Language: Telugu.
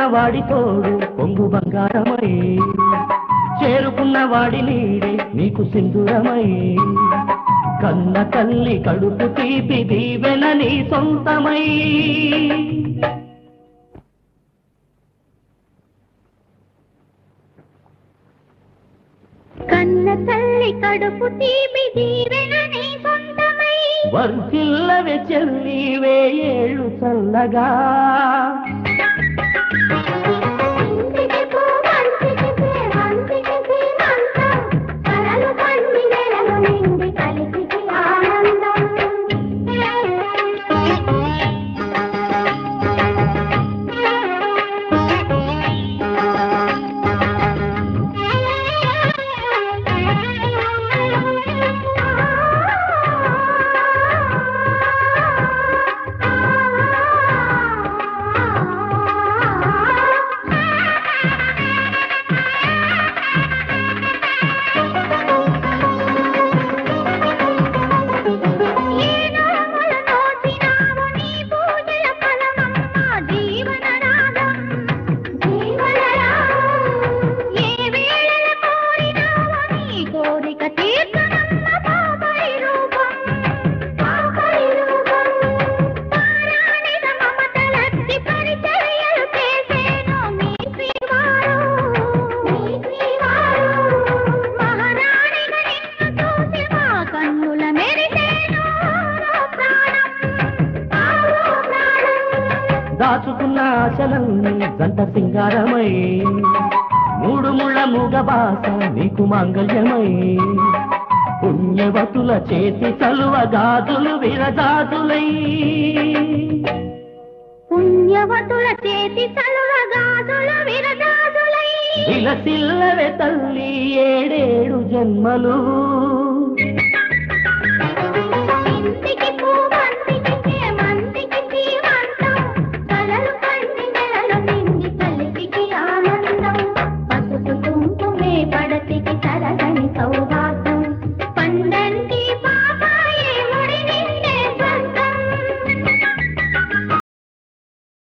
వాడి తోడు పొంగు బంగారమై చేరుకున్న వాడి నీడే నీకు సింధురమై కన్న తల్లి కడుపు తీపి దీవెన నీ సొంతమై కన్న తల్లి కడుపు తీపి దీవెన నీ సొంతమై వర్జిల్లవే చెల్లి వేయేళ్ళు చల్లగా ఇంటికి పో మంచికి సేవంతికి శ్రీమంతం కలలు పండి నెలలు నిండి కలిసికి ఆనందం ఏ నోములు నోచినావు నీ పూజల ఫలమమ్మ జీవన రాగం జీవన రాగం ఏ వేళల కోరినావు నీ కోరిక తీర్చనమ్మ పాపరి రూపం పాపరి రూపం పారాణిక మమతలత్తి పరిచర్యలు చేసేను మీ శ్రీవారు మీ శ్రీవారు మహారాణిగా నిన్ను చూసి మా కన్నుల మెరిసేను ప్రాణం ఆరో ప్రాణం దాచుకున్న ఆశలన్నీ జంట సింగారమై మూడు ముళ్ళ మూగ బాస నీకు మాంగళ్యమై పుణ్యవతుల చేతి చలువ గాజులు విరజాజులై పుణ్యవతుల చేతి చలువ గాజుల విరగాజులై విలసిల్లవే తల్లి ఏడేడు జన్మలు ఇంటికి